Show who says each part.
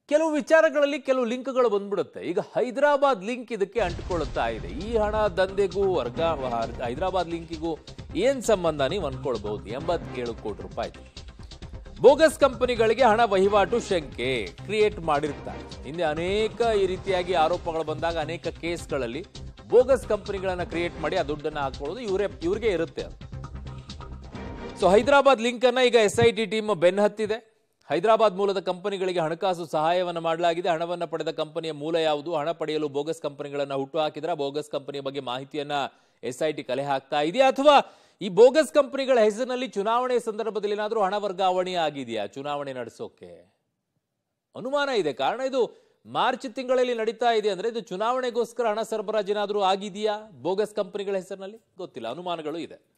Speaker 1: ಕೆಲವು ವಿಚಾರಗಳಲ್ಲಿ ಕೆಲವು ಲಿಂಕ್ಗಳು ಬಂದ್ಬಿಡುತ್ತೆ ಈಗ ಹೈದರಾಬಾದ್ ಲಿಂಕ್ ಇದಕ್ಕೆ ಅಂಟಿಕೊಳ್ಳುತ್ತಾ ಇದೆ ಈ ಹಣ ದಂಧೆಗೂ ವರ್ಗ ಹೈದರಾಬಾದ್ ಲಿಂಕಿಗೂ ಏನ್ ಸಂಬಂಧ ನೀವು ಅನ್ಕೊಳ್ಬಹುದು ಎಂಬತ್ತೇಳು ಕೋಟಿ ರೂಪಾಯಿ ಬೋಗಸ್ ಕಂಪನಿಗಳಿಗೆ ಹಣ ವಹಿವಾಟು ಶಂಕೆ ಕ್ರಿಯೇಟ್ ಮಾಡಿರ್ತಾರೆ ಹಿಂದೆ ಅನೇಕ ಈ ರೀತಿಯಾಗಿ ಆರೋಪಗಳು ಬಂದಾಗ ಅನೇಕ ಕೇಸ್ಗಳಲ್ಲಿ ಬೋಗಸ್ ಕಂಪನಿಗಳನ್ನ ಕ್ರಿಯೇಟ್ ಮಾಡಿ ಆ ದುಡ್ಡನ್ನ ಹಾಕೊಳ್ಳೋದು ಇವರೇ ಇವ್ರಿಗೆ ಇರುತ್ತೆ ಅದು ಸೊ ಹೈದರಾಬಾದ್ ಲಿಂಕ್ ಅನ್ನ ಈಗ ಎಸ್ ಐ ಟಿ ಟೀಮ್ ಬೆನ್ ಹತ್ತಿದೆ ಹೈದರಾಬಾದ್ ಮೂಲದ ಕಂಪನಿಗಳಿಗೆ ಹಣಕಾಸು ಸಹಾಯವನ್ನು ಮಾಡಲಾಗಿದೆ ಹಣವನ್ನು ಪಡೆದ ಕಂಪನಿಯ ಮೂಲ ಯಾವುದು ಹಣ ಪಡೆಯಲು ಬೋಗಸ್ ಕಂಪನಿಗಳನ್ನ ಹುಟ್ಟು ಹಾಕಿದ್ರ ಬೋಗಸ್ ಕಂಪನಿಯ ಬಗ್ಗೆ ಮಾಹಿತಿಯನ್ನ ಎಸ್ ಐ ಟಿ ಕಲೆ ಹಾಕ್ತಾ ಇದೆಯಾ ಅಥವಾ ಈ ಬೋಗಸ್ ಕಂಪನಿಗಳ ಹೆಸರಿನಲ್ಲಿ ಚುನಾವಣೆ ಸಂದರ್ಭದಲ್ಲಿ ಏನಾದರೂ ಹಣ ವರ್ಗಾವಣೆ ಆಗಿದೆಯಾ ಚುನಾವಣೆ ನಡೆಸೋಕೆ ಅನುಮಾನ ಇದೆ ಕಾರಣ ಇದು ಮಾರ್ಚ್ ತಿಂಗಳಲ್ಲಿ ನಡೀತಾ ಇದೆ ಅಂದ್ರೆ ಇದು ಚುನಾವಣೆಗೋಸ್ಕರ ಹಣ ಸರಬರಾಜು ಏನಾದರೂ ಆಗಿದೆಯಾ ಬೋಗಸ್ ಕಂಪನಿಗಳ ಹೆಸರಿನಲ್ಲಿ ಗೊತ್ತಿಲ್ಲ ಅನುಮಾನಗಳು ಇದೆ